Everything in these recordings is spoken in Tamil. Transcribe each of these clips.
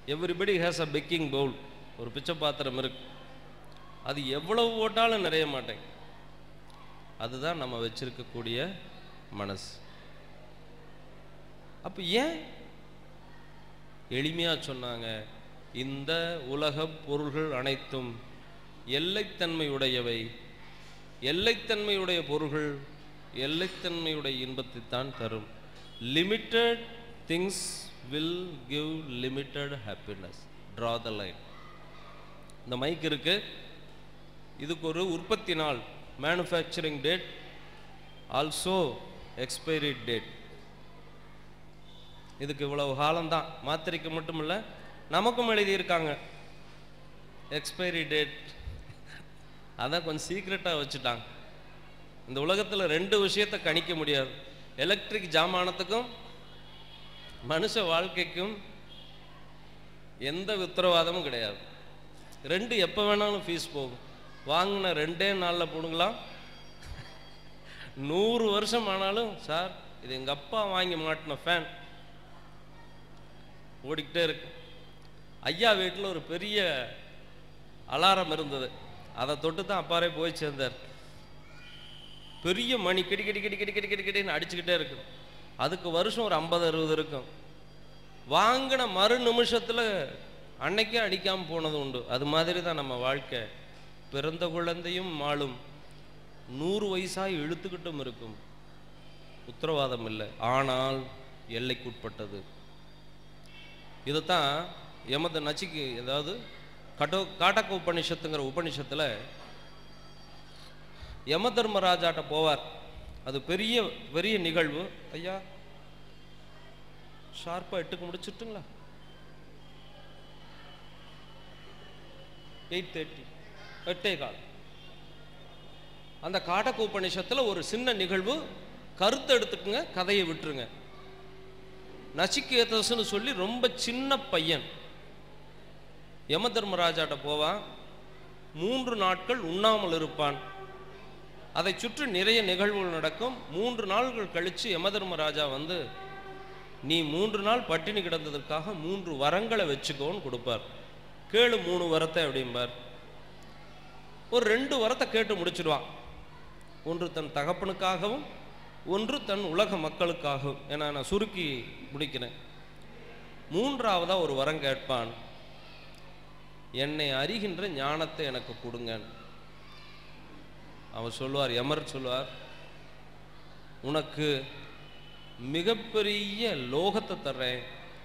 Everybody has a begging bowl ஒரு பிச்சை பாத்திரம் இருக்கு அது எவ்வளவு போட்டாலும் நிறைய மாட்டேங்க அதுதான் நம்ம வச்சிருக்கக்கூடிய மனசு அப்போ ஏன் எளிமையா சொன்னாங்க இந்த உலக பொருள்கள் அனைத்தும் எல்லைத்தன்மையுடையவை எல்லைத்தன்மையுடைய பொருள்கள் எல்லைத்தன்மையுடைய இன்பத்தை தான் தரும் limited things will give limited happiness draw the line இந்த மைக் இருக்கு இதுக்கு ஒரு உற்பத்தி நாள் manufacturing date also expiry date இதுக்கு இவ்வளவு காலம்தான் மாத்திரைக்கு மட்டும் இல்லை நமக்கும் எழுதியிருக்காங்க எக்ஸ்பைரி டேட் அதான் கொஞ்சம் சீக்ரெட்டாக வச்சுட்டாங்க இந்த உலகத்தில் ரெண்டு விஷயத்தை கணிக்க முடியாது எலக்ட்ரிக் ஜாமானத்துக்கும் மனுஷ வாழ்க்கைக்கும் எந்த உத்தரவாதமும் கிடையாது ரெண்டு எப்போ வேணாலும் ஃபீஸ் போகும் வாங்கின ரெண்டே நாளில் போடுங்களா நூறு வருஷம் ஆனாலும் சார் இது எங்கள் அப்பா வாங்கி மாட்டின ஃபேன் ஓடிக்கிட்டே இருக்கு ஐயா வீட்டில் ஒரு பெரிய அலாரம் இருந்தது அதை தொட்டு தான் அப்பாரே போய் சேர்ந்தார் பெரிய மணி கிடி கிடி கிடி கிடி கிடி கிடி கிடின்னு அடிச்சுக்கிட்டே இருக்கும் அதுக்கு வருஷம் ஒரு ஐம்பது அறுபது இருக்கும் வாங்கின மறு நிமிஷத்தில் அன்னைக்கே அடிக்காம போனது உண்டு அது மாதிரி தான் நம்ம வாழ்க்கை பிறந்த குழந்தையும் மாளும் நூறு வயசாய் இழுத்துக்கிட்டும் இருக்கும் உத்தரவாதம் இல்லை ஆனால் எல்லைக்குட்பட்டது இதைத்தான் எமது நச்சிக்கு ஏதாவது கடோ காட்டக்க உபனிஷத்துங்கிற உபனிஷத்துல யம தர்மராஜாட்ட போவார் அது பெரிய பெரிய நிகழ்வு ஐயா ஷார்ப்பா எட்டுக்கு முடிச்சுட்டுங்களா எயிட் தேர்ட்டி எட்டே கால் அந்த காட்டக்க உபனிஷத்துல ஒரு சின்ன நிகழ்வு கருத்தை எடுத்துக்குங்க கதையை விட்டுருங்க நச்சிகேதஸ்னு சொல்லி ரொம்ப சின்ன பையன் யம தர்மராஜாட்ட போவான் மூன்று நாட்கள் உண்ணாமல் இருப்பான் அதை சுற்றி நிறைய நிகழ்வுகள் நடக்கும் மூன்று நாள்கள் கழிச்சு யம தர்மராஜா வந்து நீ மூன்று நாள் பட்டினி கிடந்ததற்காக மூன்று வரங்களை வச்சுக்கோன்னு கொடுப்பார் கேளு மூணு வரத்தை அப்படிம்பார் ஒரு ரெண்டு வரத்தை கேட்டு முடிச்சிடுவான் ஒன்று தன் தகப்பனுக்காகவும் ஒன்று தன் உலக மக்களுக்காகவும் ஏன்னா நான் சுருக்கி முடிக்கிறேன் மூன்றாவதா ஒரு வரம் கேட்பான் என்னை அறிகின்ற ஞானத்தை எனக்கு கொடுங்க அவர் சொல்லுவார் யமர் சொல்லுவார் உனக்கு மிகப்பெரிய லோகத்தை தர்றேன்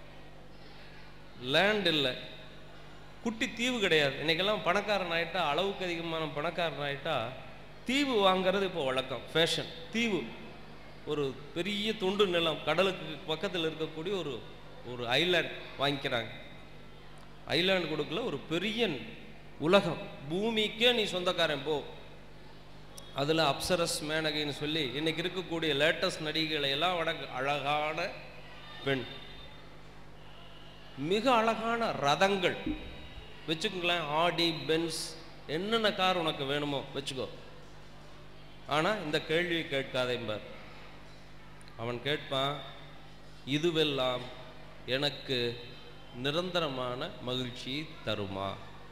லேண்ட் இல்லை குட்டி தீவு கிடையாது இன்னைக்கெல்லாம் பணக்காரன் ஆயிட்டா அளவுக்கு அதிகமான பணக்காரன் ஆயிட்டா தீவு வாங்குறது இப்போ வழக்கம் ஃபேஷன் தீவு ஒரு பெரிய துண்டு நிலம் கடலுக்கு பக்கத்தில் இருக்கக்கூடிய ஒரு ஒரு ஐலாண்ட் வாங்கிக்கிறாங்க ஐலாண்ட் கொடுக்கல ஒரு பெரிய உலகம் பூமிக்கே நீ சொந்தக்காரன் போ அதில் அப்சரஸ் மேனகைன்னு சொல்லி இன்னைக்கு இருக்கக்கூடிய லேட்டஸ்ட் நடிகைகளை எல்லாம் விட அழகான பெண் மிக அழகான ரதங்கள் வச்சுக்கோங்களேன் ஆடி பென்ஸ் என்னென்ன கார் உனக்கு வேணுமோ வச்சுக்கோ ஆனால் இந்த கேள்வியை கேட்காதேம்பார் அவன் கேட்பான் இதுவெல்லாம் எனக்கு நிரந்தரமான மகிழ்ச்சி தருமா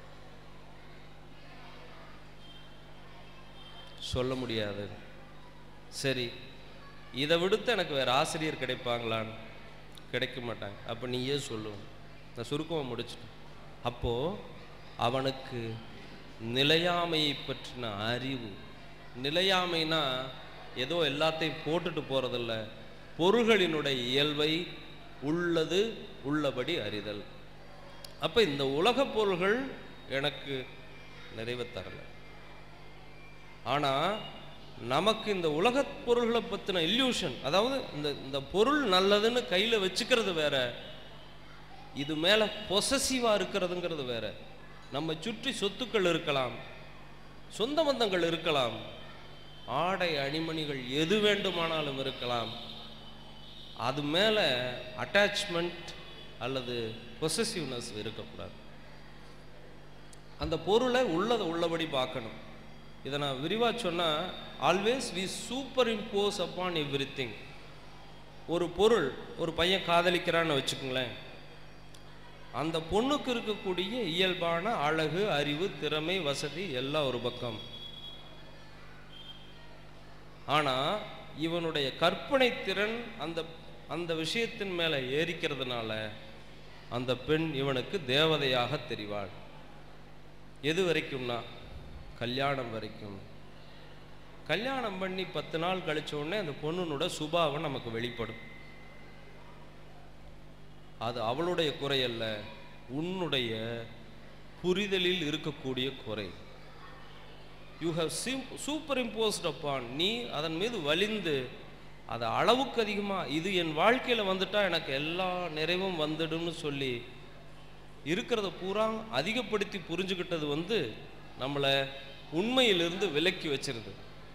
சொல்ல முடியாது சரி இதை விடுத்து எனக்கு வேற ஆசிரியர் கிடைப்பாங்களான்னு கிடைக்க மாட்டாங்க அப்போ நீயே சொல்லுவோம் நான் சுருக்கமாக முடிச்சிட்டேன் அப்போ அவனுக்கு நிலையாமையை பற்றின அறிவு நிலையாமைனா ஏதோ எல்லாத்தையும் போட்டுட்டு போறதில்ல பொருள்களினுடைய இயல்பை உள்ளது உள்ளபடி அறிதல் அப்ப இந்த உலகப் பொருள்கள் எனக்கு நிறைவை தரல ஆனா நமக்கு இந்த உலகப் பொருள்களை பத்தின இல்யூஷன் அதாவது இந்த இந்த பொருள் நல்லதுன்னு கையில வச்சுக்கிறது வேற இது மேல பொசசிவா இருக்கிறதுங்கிறது வேற நம்ம சுற்றி சொத்துக்கள் இருக்கலாம் சொந்த பந்தங்கள் இருக்கலாம் ஆடை அணிமணிகள் எது வேண்டுமானாலும் இருக்கலாம் அது மேல அட்டாச்மெண்ட் அல்லது பொசசிவ்னஸ் இருக்கக்கூடாது அந்த பொருளை உள்ளதை உள்ளபடி பார்க்கணும் இதை நான் விரிவாக சொன்னால் always we superimpose upon every ஒரு பொருள் ஒரு பையன் காதலிக்கிறான்னு வச்சுக்கோங்களேன் அந்த பொண்ணுக்கு இருக்கக்கூடிய இயல்பான அழகு அறிவு திறமை வசதி எல்லாம் ஒரு பக்கம் ஆனா இவனுடைய கற்பனை திறன் அந்த அந்த விஷயத்தின் மேல ஏறிக்கிறதுனால அந்த பெண் இவனுக்கு தேவதையாக தெரிவாள் எது வரைக்கும்னா கல்யாணம் வரைக்கும் கல்யாணம் பண்ணி பத்து நாள் கழிச்ச உடனே அந்த பொண்ணுனோட சுபாவம் நமக்கு வெளிப்படும் அது அவளுடைய குறை அல்ல உன்னுடைய புரிதலில் இருக்கக்கூடிய குறை you have superimposed upon நீ அதன் மீது வலிந்து அதை அளவுக்கு அதிகமாக இது என் வாழ்க்கையில் வந்துட்டா எனக்கு எல்லா நிறைவும் வந்துடும்னு சொல்லி இருக்கிறத பூரா அதிகப்படுத்தி புரிஞ்சுக்கிட்டது வந்து நம்மளை உண்மையிலிருந்து விலக்கி வச்சிருது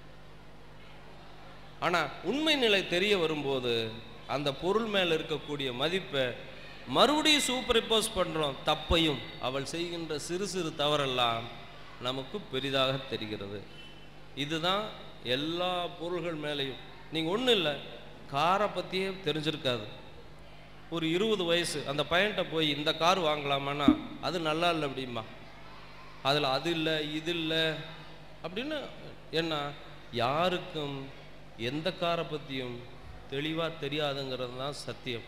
ஆனால் உண்மை நிலை தெரிய வரும்போது அந்த பொருள் மேலே இருக்கக்கூடிய மதிப்பை மறுபடியும் சூப்பர் இம்போஸ் பண்ணுறோம் தப்பையும் அவள் செய்கின்ற சிறு சிறு தவறெல்லாம் நமக்கு பெரிதாக தெரிகிறது இதுதான் எல்லா பொருள்கள் மேலேயும் நீங்கள் ஒன்றும் இல்லை காரை பற்றியே தெரிஞ்சிருக்காது ஒரு இருபது வயசு அந்த பையன்கிட்ட போய் இந்த கார் வாங்கலாமான்னா அது நல்லா இல்லை அப்படிம்பா அதில் அது இல்லை இது இல்லை அப்படின்னு என்ன யாருக்கும் எந்த காரை பற்றியும் தெளிவாக தெரியாதுங்கிறது தான் சத்தியம்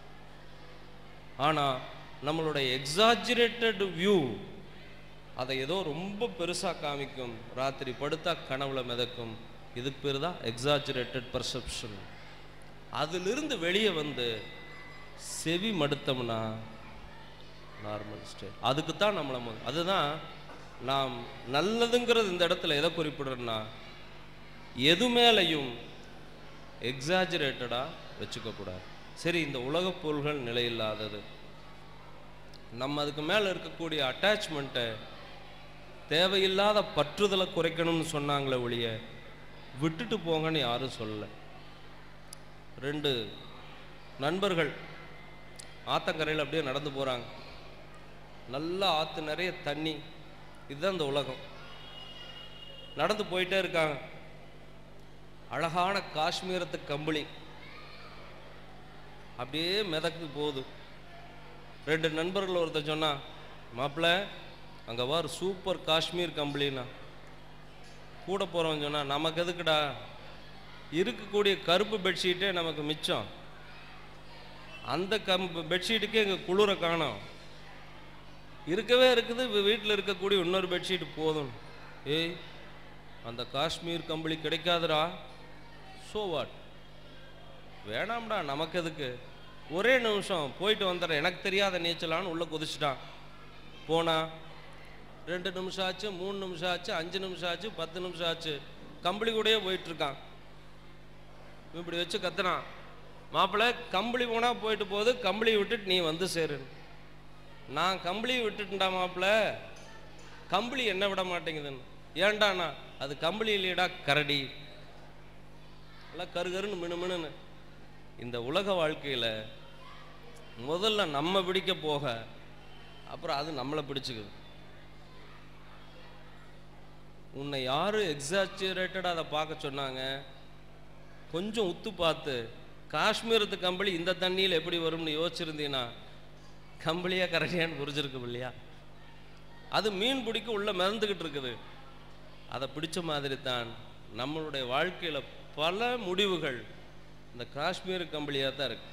ஆனால் நம்மளுடைய எக்ஸாஜரேட்டட் வியூ அதை ஏதோ ரொம்ப பெருசாக காமிக்கும் ராத்திரி படுத்தா கனவுல மிதக்கும் இதுக்கு பேர் தான் எக்ஸாஜரேட்டட் பர்செப்ஷன் அதிலிருந்து வெளியே வந்து செவி மடுத்தோம்னா நார்மல் ஸ்டேட் அதுக்கு தான் நம்மளை மு- அதுதான் நாம் நல்லதுங்கிறது இந்த இடத்துல எதை குறிப்பிடுறோன்னா எது மேலையும் எக்ஸாஜரேட்டடாக வச்சுக்கக்கூடாது சரி இந்த உலகப் பொருள்கள் நிலையில்லாதது நம்ம அதுக்கு மேலே இருக்கக்கூடிய அட்டாச்மெண்ட்டை தேவையில்லாத பற்றுதலை குறைக்கணும்னு சொன்னாங்களே ஒழிய விட்டுட்டு போங்கன்னு யாரும் சொல்லலை ரெண்டு நண்பர்கள் ஆத்தங்கரையில் அப்படியே நடந்து போகிறாங்க நல்லா ஆற்று நிறைய தண்ணி இதுதான் இந்த உலகம் நடந்து போயிட்டே இருக்காங்க அழகான காஷ்மீரத்து கம்பளி அப்படியே மிதக்கு போகுது ரெண்டு நண்பர்கள் ஒருத்தர் சொன்னா மாப்பிள்ள அங்கே வார் சூப்பர் காஷ்மீர் கம்பளின்னா கூட போகிறவன் சொன்னா நமக்கு எதுக்குடா இருக்கக்கூடிய கருப்பு பெட்ஷீட்டே நமக்கு மிச்சம் அந்த கம் பெட்ஷீட்டுக்கே இங்கே குளிர காணோம் இருக்கவே இருக்குது வீட்டில் இருக்கக்கூடிய இன்னொரு பெட்ஷீட் போதும் ஏய் அந்த காஷ்மீர் கம்பளி கிடைக்காதுடா ஸோ வாட் வேணாம்டா நமக்கு எதுக்கு ஒரே நிமிஷம் போயிட்டு வந்துடுறேன் எனக்கு தெரியாத நீச்சலான்னு உள்ளே குதிச்சிட்டான் போனா ரெண்டு நிமிஷம் ஆச்சு மூணு நிமிஷம் ஆச்சு அஞ்சு நிமிஷம் ஆச்சு பத்து நிமிஷம் ஆச்சு கம்பளி கூடயே போயிட்டு இருக்கான் இவன் இப்படி வச்சு கத்துனான் மாப்பிள்ளை கம்பளி போனா போயிட்டு போகுது கம்பளியை விட்டுட்டு நீ வந்து சேரு நான் கம்பளியை விட்டுட்டேன்டா மாப்பிள்ளை கம்பளி என்ன விட மாட்டேங்குதுன்னு ஏன்டாண்ணா அது கம்பளி இல்லையடா கரடி எல்லாம் கருகருன்னு மினுமினுன்னு இந்த உலக வாழ்க்கையில் முதல்ல நம்ம பிடிக்க போக அப்புறம் அது நம்மளை பிடிச்சுக்குது உன்னை யாரு எக்ஸாச்சுரேட்டடாக அதை பார்க்க சொன்னாங்க கொஞ்சம் உத்து பார்த்து காஷ்மீரத்து கம்பளி இந்த தண்ணியில் எப்படி வரும்னு யோசிச்சிருந்தீங்கன்னா கம்பளியா கரடியான்னு புரிஞ்சிருக்கும் இல்லையா அது மீன் பிடிக்க உள்ள மிதந்துக்கிட்டு இருக்குது அதை பிடிச்ச மாதிரி தான் நம்மளுடைய வாழ்க்கையில் பல முடிவுகள் இந்த காஷ்மீர் கம்பளியாக தான் இருக்கு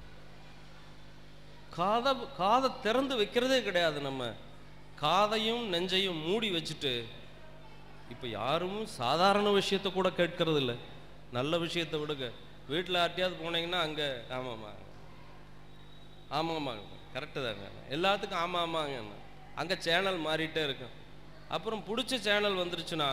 காதை காதை திறந்து வைக்கிறதே கிடையாது நம்ம காதையும் நெஞ்சையும் மூடி வச்சுட்டு இப்போ யாரும் சாதாரண விஷயத்தை கூட கேட்கறது இல்லை நல்ல விஷயத்தை விடுங்க வீட்டில் யார்ட்டையாவது போனீங்கன்னா அங்கே ஆமாம்மா ஆமாம்மாங்க கரெக்டு தாங்க எல்லாத்துக்கும் ஆமாம் ஆமாங்க அங்கே சேனல் மாறிட்டே இருக்கும் அப்புறம் பிடிச்ச சேனல் வந்துருச்சுன்னா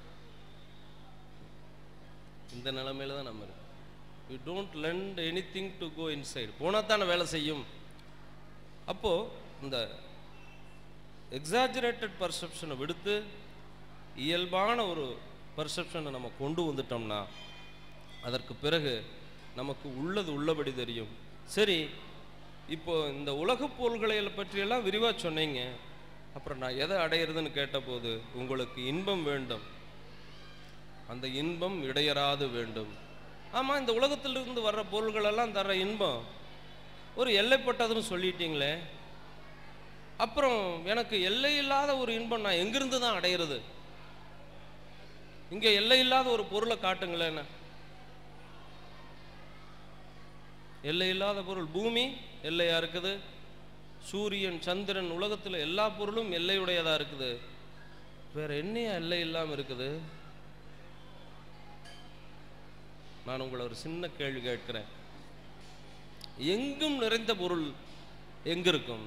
இந்த நிலைமையில தான் நம்ம இருக்கோம் you don't lend anything to go inside போனால் தானே வேலை செய்யும் அப்போது இந்த எக்ஸாஜரேட்டட் பர்செப்ஷனை விடுத்து இயல்பான ஒரு பர்செப்ஷனை நம்ம கொண்டு வந்துட்டோம்னா அதற்கு பிறகு நமக்கு உள்ளது உள்ளபடி தெரியும் சரி இப்போ இந்த உலகப் பொருள்களை பற்றியெல்லாம் விரிவாக சொன்னீங்க அப்புறம் நான் எதை அடையிறதுன்னு கேட்டபோது உங்களுக்கு இன்பம் வேண்டும் அந்த இன்பம் இடையறாது வேண்டும் ஆமாம் இந்த உலகத்திலிருந்து வர்ற பொருள்களெல்லாம் தர்ற இன்பம் ஒரு எல்லைப்பட்டதுன்னு சொல்லிட்டீங்களே அப்புறம் எனக்கு எல்லை இல்லாத ஒரு இன்பம் நான் எங்கிருந்து தான் அடையிறது இங்க எல்லை இல்லாத ஒரு பொருளை காட்டுங்களேன் எல்லை இல்லாத பொருள் பூமி எல்லையா இருக்குது சூரியன் சந்திரன் உலகத்துல எல்லா பொருளும் எல்லையுடையதா இருக்குது வேற என்னையா எல்லை இல்லாம இருக்குது நான் உங்களை ஒரு சின்ன கேள்வி கேட்கிறேன் எங்கும் நிறைந்த பொருள் எங்க இருக்கும்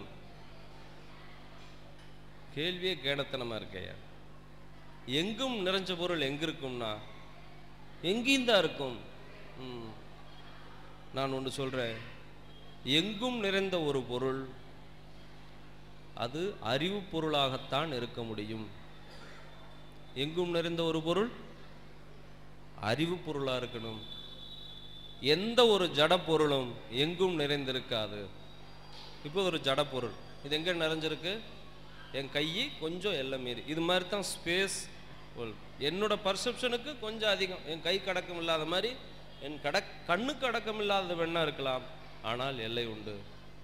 கேள்வியே கேடத்தனமா இருக்கையா எங்கும் நிறைஞ்ச பொருள் எங்க இருக்கும்னா எங்கேயும் தான் இருக்கும் ம். நான் ஒன்று சொல்றேன் எங்கும் நிறைந்த ஒரு பொருள் அது அறிவு பொருளாகத்தான் இருக்க முடியும் எங்கும் நிறைந்த ஒரு பொருள் அறிவு பொருளா இருக்கணும் எந்த ஒரு ஜட பொருளும் எங்கும் நிறைந்திருக்காது இப்போ ஒரு ஜட பொருள் இது எங்க நிறைஞ்சிருக்கு என் கை கொஞ்சம் எல்லாம் மீறி இது மாதிரி தான் ஸ்பேஸ் என்னோட பர்செப்ஷனுக்கு கொஞ்சம் அதிகம் என் கை கடக்கம் இல்லாத மாதிரி என் கட கண்ணுக்கு அடக்கம் இல்லாத வேணா இருக்கலாம் ஆனால் எல்லை உண்டு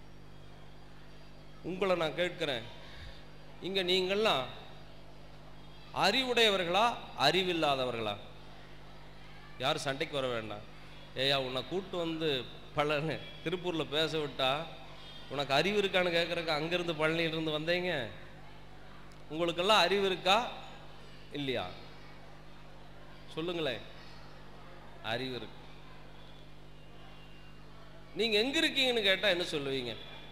உங்களை நான் கேட்கிறேன் இங்க நீங்கள்லாம் அறிவுடையவர்களா அறிவில்லாதவர்களா யாரும் சண்டைக்கு வர வேண்டாம் ஏயா உன்னை கூட்டு வந்து பழனி திருப்பூர்ல பேச விட்டா உனக்கு அறிவு இருக்கான்னு கேட்கறக்கு அங்கிருந்து பழனியிலிருந்து வந்தீங்க உங்களுக்கெல்லாம் அறிவு இருக்கா இல்லையா சொல்லுங்களேன் அறிவு இருக்கு நீங்க எங்க இருக்கீங்கன்னு கேட்டா என்ன சொல்லுவீங்க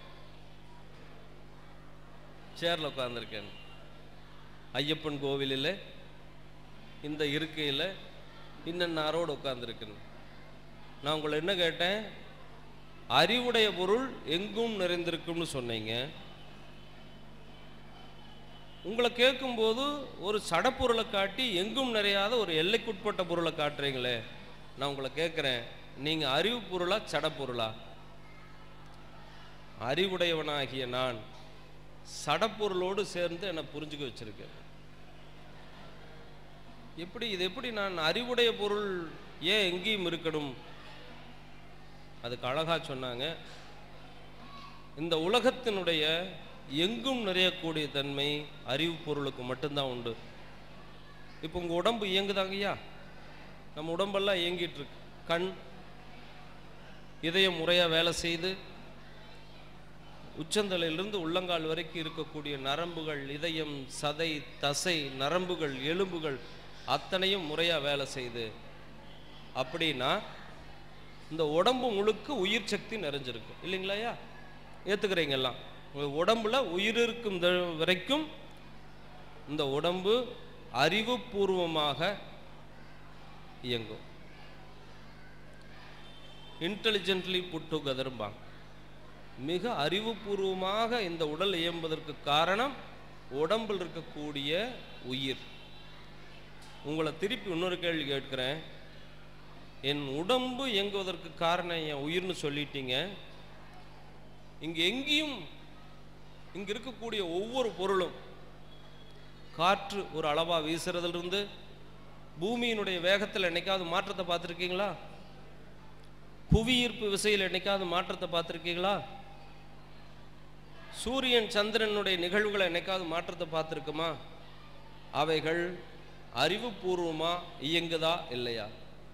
சேர்ல உட்கார்ந்துருக்கேன் ஐயப்பன் கோவிலில் இந்த இருக்கையில் இன்னன்னாரோடு உட்கார்ந்துருக்கேன் நான் உங்களை என்ன கேட்டேன் அறிவுடைய பொருள் எங்கும் நிறைந்திருக்கும்னு சொன்னீங்க உங்களை கேட்கும்போது ஒரு சடப்பொருளை காட்டி எங்கும் நிறையாத ஒரு எல்லைக்குட்பட்ட பொருளை காட்டுறீங்களே நான் உங்களை கேட்குறேன் நீங்கள் அறிவு பொருளா சடப்பொருளா அறிவுடையவனாகிய நான் சடப்பொருளோடு சேர்ந்து என்னை புரிஞ்சுக்க வச்சிருக்கேன் எப்படி இது எப்படி நான் அறிவுடைய பொருள் ஏன் எங்கேயும் இருக்கணும் அதுக்கு அழகா சொன்னாங்க இந்த உலகத்தினுடைய எங்கும் நிறையக்கூடிய தன்மை அறிவு பொருளுக்கு மட்டும்தான் உண்டு இப்போ உங்க உடம்பு இயங்குதாங்கய்யா நம்ம உடம்பெல்லாம் இயங்கிட்டு இருக்கு கண் இதயம் முறையா வேலை செய்து உச்சந்தலையிலிருந்து உள்ளங்கால் வரைக்கும் இருக்கக்கூடிய நரம்புகள் இதயம் சதை தசை நரம்புகள் எலும்புகள் அத்தனையும் முறையா வேலை செய்யுது அப்படின்னா இந்த உடம்பு முழுக்க உயிர் சக்தி நிறைஞ்சிருக்கு இல்லைங்களாயா ஏத்துக்கிறீங்க எல்லாம் உங்க உடம்புல உயிர் இருக்கும் த- வரைக்கும் இந்த உடம்பு அறிவுபூர்வமாக இயங்கும் இன்டெலிஜென்ட்லி புட் டுகெதர்பாங்க மிக அறிவுபூர்வமாக இந்த உடல் இயம்புவதற்கு காரணம் உடம்பில் இருக்கக்கூடிய உயிர் உங்களை திருப்பி இன்னொரு கேள்வி கேட்கிறேன் என் உடம்பு இயங்குவதற்கு காரணம் என் உயிர்னு சொல்லிட்டீங்க இங்க எங்கேயும் இங்க இருக்கக்கூடிய ஒவ்வொரு பொருளும் காற்று ஒரு அளவா வீசுறதிலிருந்து பூமியினுடைய வேகத்தில் என்னைக்காவது மாற்றத்தை பார்த்துருக்கீங்களா புவியீர்ப்பு விசையில் என்னைக்காவது மாற்றத்தை பார்த்துருக்கீங்களா சூரியன் சந்திரனுடைய நிகழ்வுகளை என்னைக்காவது மாற்றத்தை பார்த்துருக்குமா அவைகள் அறிவுபூர்வமா இயங்குதா இல்லையா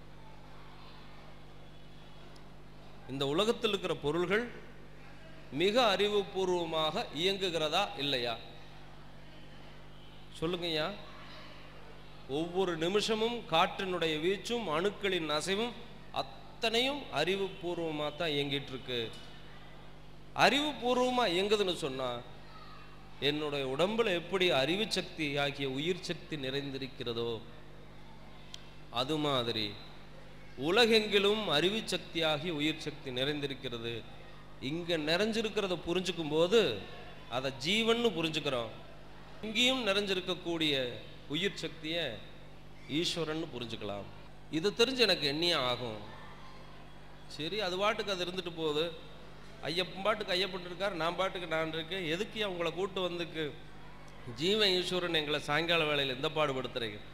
இந்த உலகத்தில் இருக்கிற பொருள்கள் மிக அறிவுபூர்வமாக இயங்குகிறதா இல்லையா சொல்லுங்கய்யா ஒவ்வொரு நிமிஷமும் காற்றினுடைய வீச்சும் அணுக்களின் அசைவும் அத்தனையும் அறிவுபூர்வமாக தான் இயங்கிட்டு இருக்கு அறிவுபூர்வமா இயங்குதுன்னு சொன்னா என்னுடைய உடம்புல எப்படி அறிவு சக்தி ஆகிய உயிர் சக்தி நிறைந்திருக்கிறதோ அது மாதிரி உலகெங்கிலும் அறிவு சக்தியாகி உயிர் சக்தி நிறைந்திருக்கிறது இங்க நிறைஞ்சிருக்கிறத புரிஞ்சுக்கும் போது அதை ஜீவன்னு புரிஞ்சுக்கிறோம் இங்கேயும் நிறைஞ்சிருக்கக்கூடிய உயிர் சக்தியை ஈஸ்வரன்னு புரிஞ்சுக்கலாம் இது தெரிஞ்சு எனக்கு எண்ணியா ஆகும் சரி அது பாட்டுக்கு அது இருந்துட்டு போகுது ஐயப்பன் பாட்டுக்கு ஐயப்பன் இருக்கார் நான் பாட்டுக்கு நான் இருக்கேன் எதுக்கு உங்களை கூட்டு வந்துக்கு ஜீவன் ஈஸ்வரன் எங்களை சாயங்கால வேளையில் எந்த பாடுபடுத்துறீங்க